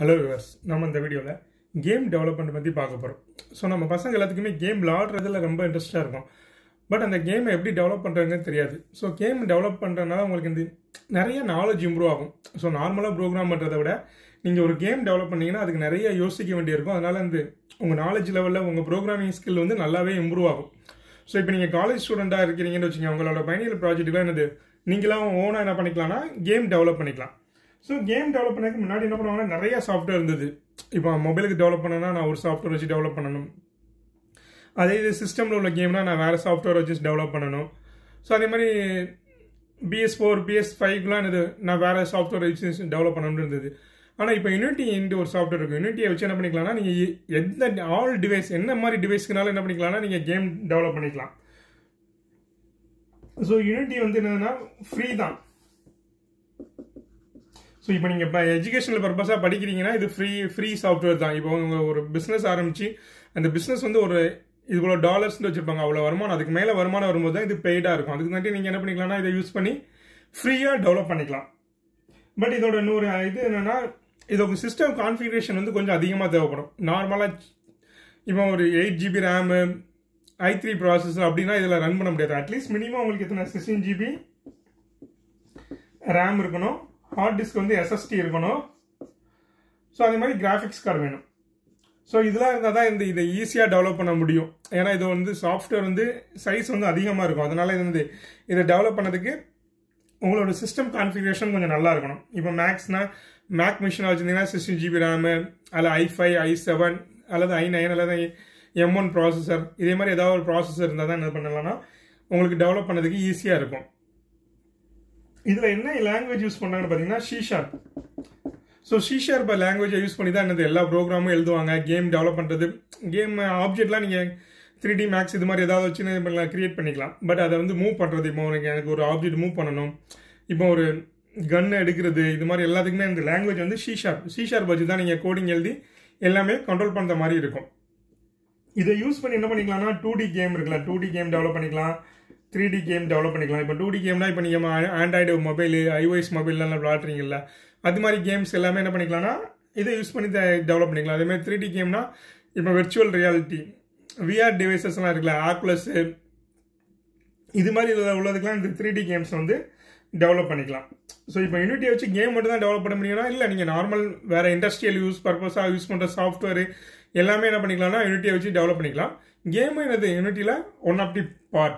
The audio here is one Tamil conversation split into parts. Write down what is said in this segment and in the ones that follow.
ஹலோ விவர்ஸ் நம்ம இந்த வீடியோவில் கேம் டெவலப்மெண்ட் பற்றி பார்க்க போகிறோம் ஸோ நம்ம பசங்க எல்லாத்துக்குமே கேம் விளாடுறதுல ரொம்ப இன்ட்ரெஸ்ட்டாக இருக்கும் பட் அந்த கேமை எப்படி டெவலப் பண்ணுறதுன்னு தெரியாது ஸோ கேம் டெவலப் பண்ணுறதுனால உங்களுக்கு இந்த நிறைய நாலேஜ் இம்ப்ரூவ் ஆகும் ஸோ நார்மலாக ப்ரோக்ராம் பண்ணுறதை விட நீங்கள் ஒரு கேம் டெவலப் பண்ணீங்கன்னா அதுக்கு நிறைய யோசிக்க வேண்டியிருக்கும் அதனால் வந்து உங்கள் நாலேஜ் லெவலில் உங்கள் ப்ரோக்ராமிங் ஸ்கில் வந்து நல்லாவே இம்ப்ரூவ் ஆகும் ஸோ இப்போ நீங்கள் காலேஜ் ஸ்டூடெண்ட்டாக இருக்கிறீங்கன்னு வச்சுக்கோங்க உங்களோட ஃபைனல் ப்ராஜெக்ட்டுலாம் என்னது நீங்களாம் ஓனாக என்ன பண்ணிக்கலாம்னா கேம் டெவலப் பண்ணிக்கலாம் ஸோ கேம் டெவலப் பண்ணதுக்கு முன்னாடி என்ன பண்ணுவாங்கன்னா நிறைய சாஃப்ட்வேர் இருந்தது இப்போ மொபைலுக்கு டெவலப் பண்ணனா நான் ஒரு சாஃப்ட்வேர் வச்சு டெவலப் பண்ணணும் அதே இது சிஸ்டமில் உள்ள கேம்னா நான் வேறு சாஃப்ட்வேர் வச்சு டெவலப் பண்ணணும் ஸோ அதே மாதிரி பிஎஸ் ஃபோர் பிஎஸ் ஃபைவ்லாம் இது நான் வேறு சாஃப்ட்வேர் வச்சு டெவலப் பண்ணணும்னு இருந்தது ஆனால் இப்போ யூனிட்டி என்று ஒரு சாஃப்ட்வேர் இருக்கும் யூனிட்டியை வச்சு என்ன பண்ணிக்கலாம்னா நீங்கள் எந்த ஆல் டிவைஸ் என்ன மாதிரி டிவைஸ்க்குனாலும் என்ன பண்ணிக்கலாம்னா நீங்கள் கேம் டெவலப் பண்ணிக்கலாம் ஸோ யூனிட்டி வந்து என்னன்னா ஃப்ரீ தான் ஸோ இப்போ நீங்கள் இப்போ எஜுகேஷனல் பர்பஸாக படிக்கிறீங்கன்னா இது ஃப்ரீ ஃப்ரீ சாஃப்ட்வேர் தான் இப்போ உங்கள் ஒரு பிஸ்னஸ் ஆரம்பிச்சு அந்த பிஸ்னஸ் வந்து ஒரு இவ்வளோ டாலர்ஸ்னு வச்சுருப்பாங்க அவ்வளோ வருமானம் அதுக்கு மேலே வருமானம் வரும்போது தான் இது பெய்டாக இருக்கும் அதுக்கு தாண்டி நீங்கள் என்ன பண்ணிக்கலாம்னா இதை யூஸ் பண்ணி ஃப்ரீயாக டெவலப் பண்ணிக்கலாம் பட் இதோட இன்னொரு இது என்னென்னா இதோட சிஸ்டம் கான்ஃபிகரேஷன் வந்து கொஞ்சம் அதிகமாக தேவைப்படும் நார்மலாக இப்போ ஒரு eight GB RAM I three processor அப்படின்னா இதில் ரன் பண்ண முடியாது அட்லீஸ்ட் மினிமம் உங்களுக்கு எத்தனை சிக்ஸ்டீன் ஜிபி ரேம் இருக்கணும் ஹார்ட் டிஸ்க் வந்து எஸ்எஸ்டி இருக்கணும் ஸோ அதே மாதிரி கிராஃபிக்ஸ் கார்டு வேணும் ஸோ இதெல்லாம் இருந்தால் தான் இந்த இதை ஈஸியாக டெவலப் பண்ண முடியும் ஏன்னா இது வந்து சாஃப்ட்வேர் வந்து சைஸ் வந்து அதிகமாக இருக்கும் அதனால இது வந்து இதை டெவலப் பண்ணதுக்கு உங்களோட சிஸ்டம் கான்ஃபிகரேஷன் கொஞ்சம் நல்லா இருக்கணும் இப்போ மேக்ஸ்னா மேக் மிஷின் வச்சுருந்தீங்கன்னா சிக்ஸ்டீன் ஜிபி ரேமு அதில் ஐ ஃபைவ் ஐ செவன் அல்லது ஐ நைன் அல்லது எம் ஒன் ப்ராசஸர் இதே மாதிரி ஏதாவது ஒரு ப்ராசஸர் இருந்தால் தான் என்ன பண்ணலாம்னா உங்களுக்கு டெவலப் பண்ணதுக்கு ஈஸியாக இருக்கும் இதில் என்ன லாங்குவேஜ் யூஸ் பண்ணாங்கன்னு பார்த்தீங்கன்னா ஷீஷார்ப் ஸோ ஷீஷார்ப் லாங்குவேஜை யூஸ் பண்ணி தான் என்னது எல்லா ப்ரோக்ராமும் எழுதுவாங்க கேம் டெவலப் பண்ணுறது கேம் ஆப்ஜெக்ட்லாம் நீங்கள் த்ரீ டி மேக்ஸ் இது மாதிரி ஏதாவது வச்சு கிரியேட் பண்ணிக்கலாம் பட் அதை வந்து மூவ் பண்ணுறது இப்போ உனக்கு எனக்கு ஒரு ஆப்ஜெக்ட் மூவ் பண்ணணும் இப்போ ஒரு கன் எடுக்கிறது இது மாதிரி எல்லாத்துக்குமே இந்த லாங்குவேஜ் வந்து ஷீஷார்ப் ஷீஷார்ப் வச்சு தான் நீங்கள் கோடிங் எழுதி எல்லாமே கண்ட்ரோல் பண்ணுற மாதிரி இருக்கும் இதை யூஸ் பண்ணி என்ன பண்ணிக்கலாம்னா டூ டி கேம் இருக்குல்ல டூ டி கேம் டெவலப் பண்ணிக்கலாம் த்ரீ டி கேம் டெவலப் பண்ணிக்கலாம் இப்போ டூ டி கேம்னா இப்போ நீங்கள் ஆண்ட்ராய்டு மொபைல் ஐஓஎஸ் மொபைல்லாம் விளாட்றீங்கல்ல அது மாதிரி கேம்ஸ் எல்லாமே என்ன பண்ணிக்கலாம்னா இதை யூஸ் பண்ணி டெவலப் பண்ணிக்கலாம் அதே மாதிரி த்ரீ டி கேம்னா இப்போ விர்ச்சுவல் ரியாலிட்டி விஆர் டிவைசஸ்லாம் இருக்குல்ல ஆக்லஸ் இது மாதிரி இதில் உள்ளதுக்கெலாம் இந்த த்ரீ டி கேம்ஸ் வந்து டெவலப் பண்ணிக்கலாம் ஸோ இப்போ யூனிட்டியை வச்சு கேம் மட்டும் தான் டெவலப் பண்ண முடியும்னா இல்லை நீங்கள் நார்மல் வேறு இண்டஸ்ட்ரியல் யூஸ் பர்பஸாக யூஸ் பண்ணுற சாஃப்ட்வேர் எல்லாமே என்ன பண்ணிக்கலாம்னா யூனிட்டியை வச்சு டெவலப் பண்ணிக்கலாம் கேமும் என்னது யூனிட்டியில் one of the part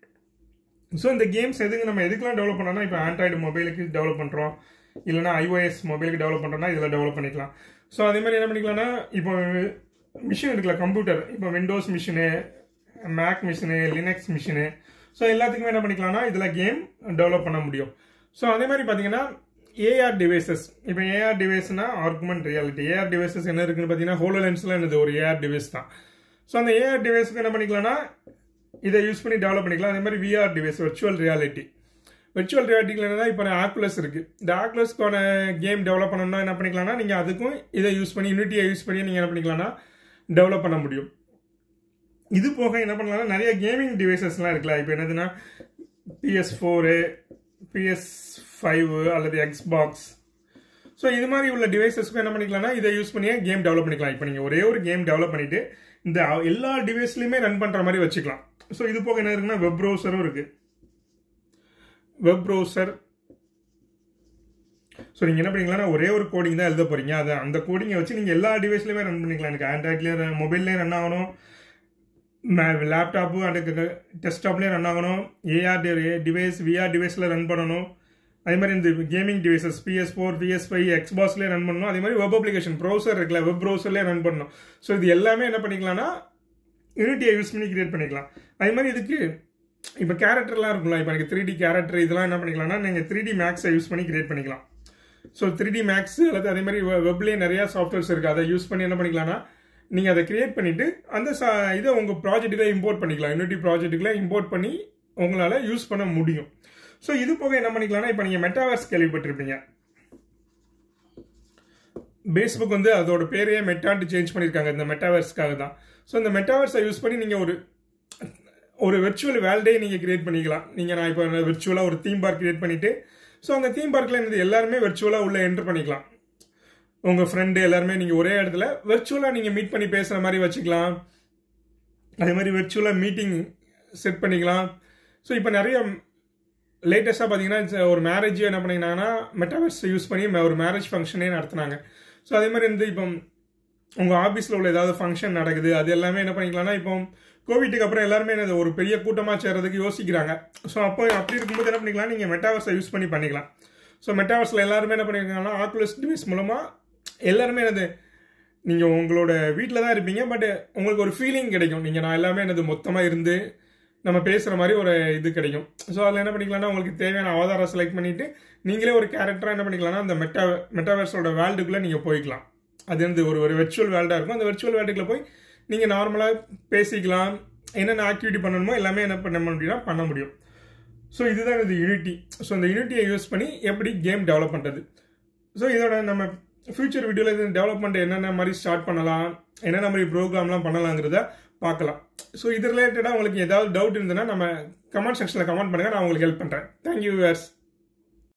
so இந்த கேம்ஸ் எதுக்கு நம்ம எதுக்கெல்லாம் டெவலப் பண்ணோம்னா இப்போ ஆண்ட்ராய்டு மொபைலுக்கு டெவலப் பண்ணுறோம் இல்லைனா ஐஓஎஸ் மொபைலுக்கு டெவலப் பண்ணுறோம்னா இதில் டெவலப் பண்ணிக்கலாம் ஸோ அதே மாதிரி என்ன பண்ணிக்கலாம்னா இப்போ மிஷின் இருக்குல்ல கம்ப்யூட்டர் இப்போ Windows machine Mac machine Linux machine so எல்லாத்துக்குமே என்ன பண்ணிக்கலாம்னா இதில் கேம் டெவலப் பண்ண முடியும் ஸோ அதே மாதிரி பார்த்தீங்கன்னா ஏஆர் டிவைசஸ் இப்போ ஏஆர் டிவைஸ்னா ஆர்குமெண்ட் ரியாலிட்டி ஏஆர் டிவைசஸ் என்ன இருக்குன்னு பார்த்தீங்கன்னா ஹோலோ லென்ஸில் என்னது ஒரு ஏஆர் டிவைஸ் தான் ஸோ அந்த ஏஆர் டிவைஸ்க்கு என்ன பண்ணிக்கலாம்னா இதை யூஸ் பண்ணி டெவலப் பண்ணிக்கலாம் அதே மாதிரி VR device virtual reality virtual ரியாலிட்டியில் என்னன்னா இப்போ ஆக்குலஸ் இருக்குது இந்த ஆக்குலஸ்க்கான கேம் டெவலப் பண்ணணும்னா என்ன பண்ணிக்கலாம்னா நீங்கள் அதுக்கும் இதை யூஸ் பண்ணி யூனிட்டியை யூஸ் பண்ணி நீங்கள் என்ன பண்ணிக்கலாம்னா டெவலப் பண்ண முடியும் இது போக என்ன பண்ணலாம்னா நிறைய கேமிங் டிவைசஸ்லாம் இருக்குல்ல இப்போ என்னதுன்னா பிஎஸ் ஃபோரு பிஎஸ் ஃபைவ் அல்லது எக்ஸ்பாக்ஸ் ஸோ இது மாதிரி உள்ள டிவைசஸ்க்கும் என்ன பண்ணிக்கலாம்னா இதை யூஸ் பண்ணியே கேம் டெவலப் பண்ணிக்கலாம் இப்போ நீங்கள் ஒரே ஒரு கேம் டெவலப் பண்ணிட்டு இந்த எல்லா டிவைஸ்லையுமே ரன் பண்ணுற மாதிரி வச்சுக்கலாம் ஸோ இது போக என்ன இருக்குன்னா வெப் ப்ரௌசரும் இருக்குது வெப் ப்ரௌசர் ஸோ நீங்கள் என்ன பண்ணிக்கலாம்னா ஒரே ஒரு கோடிங் தான் எழுத போகிறீங்க அதை அந்த கோடிங்கை வச்சு நீங்கள் எல்லா டிவைஸ்லையுமே ரன் பண்ணிக்கலாம் எனக்கு ஆண்ட்ராய்ட்லேயே மொபைல்லேயே ரன் ஆகணும் லேப்டாப்பு அண்ட் டெஸ்க்டாப்லேயே ரன் ஆகணும் ஏஆர் டிவைஸ் விஆர் டிவைஸில் ரன் பண்ணணும் அதே மாதிரி இந்த gaming devices PS four PS five எக்ஸ்பாஸ்லேயே ரன் பண்ணணும் அதே மாதிரி வெப் அப்ளிகேஷன் ப்ரௌசர் இருக்குல்ல வெப் ப்ரௌசர்லேயே ரன் பண்ணணும் ஸோ இது எல்லாமே என்ன பண்ணிக்கலாம்னா யூனிட்டியை யூஸ் பண்ணி கிரியேட் பண்ணிக்கலாம் அதே மாதிரி இதுக்கு இப்போ கேரக்டர்லாம் இருக்கும்ல இப்போ எனக்கு த்ரீ டி கேரக்டர் இதெல்லாம் என்ன பண்ணிக்கலாம்னா நீங்கள் த்ரீ டி மேக்ஸை யூஸ் பண்ணி கிரியேட் பண்ணிக்கலாம் ஸோ த்ரீ டி மேக்ஸ் அல்லது அதே மாதிரி வெப்லேயே நிறையா சாஃப்ட்வேர்ஸ் இருக்குது அதை யூஸ் பண்ணி என்ன பண்ணிக்கலாம்னா நீங்கள் அதை கிரியேட் பண்ணிவிட்டு அந்த சா இதை உங்கள் ப்ராஜெக்ட்டுக்குள்ள இம்போர்ட் பண்ணிக்கலாம் யூனிட்டி ப்ராஜெக்ட்டுக்குள்ள இம்போர்ட் பண்ணி உங்களால் யூஸ் பண்ண முடியும் ஸோ இது போக என்ன பண்ணிக்கலாம்னா இப்போ நீங்கள் மெட்டாவர்ஸ் கேள்விப்பட்டிருப்பீங்க பேஸ்புக் வந்து அதோட பேரையே மெட்டான்ட்டு சேஞ்ச் பண்ணியிருக்காங்க இந்த மெட்டாவர்ஸ்க்காக தான் ஸோ இந்த மெட்டாவர்ஸை யூஸ் பண்ணி நீங்கள் ஒரு ஒரு விர்ச்சுவல் வேல்டே நீங்கள் கிரியேட் பண்ணிக்கலாம் நீங்கள் நான் இப்போ விர்ச்சுவலாக ஒரு தீம் பார்க் கிரியேட் பண்ணிவிட்டு ஸோ அந்த தீம் பார்க்கில் இருந்து எல்லாருமே விர்ச்சுவலாக உள்ளே என்டர் பண்ணிக்கலாம் உங்கள் ஃப்ரெண்டு எல்லாருமே நீங்கள் ஒரே இடத்துல வெர்ச்சுவலாக நீங்கள் மீட் பண்ணி பேசுகிற மாதிரி வச்சுக்கலாம் அதே மாதிரி வெர்ச்சுவலாக மீட்டிங் செட் பண்ணிக்கலாம் ஸோ இப்போ நிறைய லேட்டஸ்ட்டாக பார்த்தீங்கன்னா ஒரு மேரேஜ் என்ன பண்ணிங்கன்னா மெட்டாவர்ஸ் யூஸ் பண்ணி ஒரு மேரேஜ் ஃபங்க்ஷனே நடத்துனாங்க ஸோ அதே மாதிரி வந்து இப்போ உங்கள் ஆஃபீஸில் உள்ள ஏதாவது ஃபங்க்ஷன் நடக்குது அது எல்லாமே என்ன பண்ணிக்கலாம்னா இப்போ கோவிட்டுக்கு அப்புறம் எல்லாருமே என்னது ஒரு பெரிய கூட்டமாக சேர்றதுக்கு யோசிக்கிறாங்க ஸோ அப்போ அப்படி இருக்கும்போது என்ன பண்ணிக்கலாம் நீங்கள் மெட்டாவர்ஸை யூஸ் பண்ணி பண்ணிக்கலாம் ஸோ மெட்டாவர்ஸில் எல்லாருமே என்ன பண்ணியிருக்காங்கன்னா ஆக்குலஸ் டிவைஸ் மூலமாக எல்லாருமே என்னது நீங்கள் உங்களோட வீட்டில் தான் இருப்பீங்க பட் உங்களுக்கு ஒரு ஃபீலிங் கிடைக்கும் நீங்கள் நான் எல்லாமே என்னது மொத்தமாக இருந்து நம்ம பேசுகிற மாதிரி ஒரு இது கிடைக்கும் ஸோ அதில் என்ன பண்ணிக்கலாம்னா உங்களுக்கு தேவையான அவதாரம் செலக்ட் பண்ணிவிட்டு நீங்களே ஒரு கேரக்டராக என்ன பண்ணிக்கலாம்னா அந்த மெட்டா மெட்டாவர்ஸோட வேர்ல்டுக்குள்ளே நீங்கள் போய்க்கலாம் அது வந்து ஒரு ஒரு வெர்ச்சுவல் வேர்ல்டாக இருக்கும் அந்த வெர்ச்சுவல் வேர்ல்டுக்குள்ளே போய் நீங்கள் நார்மலாக பேசிக்கலாம் என்னென்ன ஆக்டிவிட்டி பண்ணணுமோ எல்லாமே என்ன பண்ண முடியும்னா பண்ண முடியும் ஸோ இதுதான் இது யூனிட்டி ஸோ இந்த யூனிட்டியை யூஸ் பண்ணி எப்படி கேம் டெவலப் பண்ணுறது ஸோ இதோட நம்ம ஃபியூச்சர் வீடியோவில் இது டெவலப்மெண்ட் என்னென்ன மாதிரி ஸ்டார்ட் பண்ணலாம் என்னென்ன மாதிரி ப்ரோக்ராம்லாம் பண்ணலாங்கிறத பார்க்கலாம் ஸோ இது ரிலேட்டடாக உங்களுக்கு ஏதாவது டவுட் இருந்ததுன்னா நம்ம கமெண்ட் செக்ஷனில் கமெண்ட் பண்ணுங்கள் நான் உங்களுக்கு ஹெல்ப் பண்ணுறேன் தேங்க்யூ வேர்ஸ்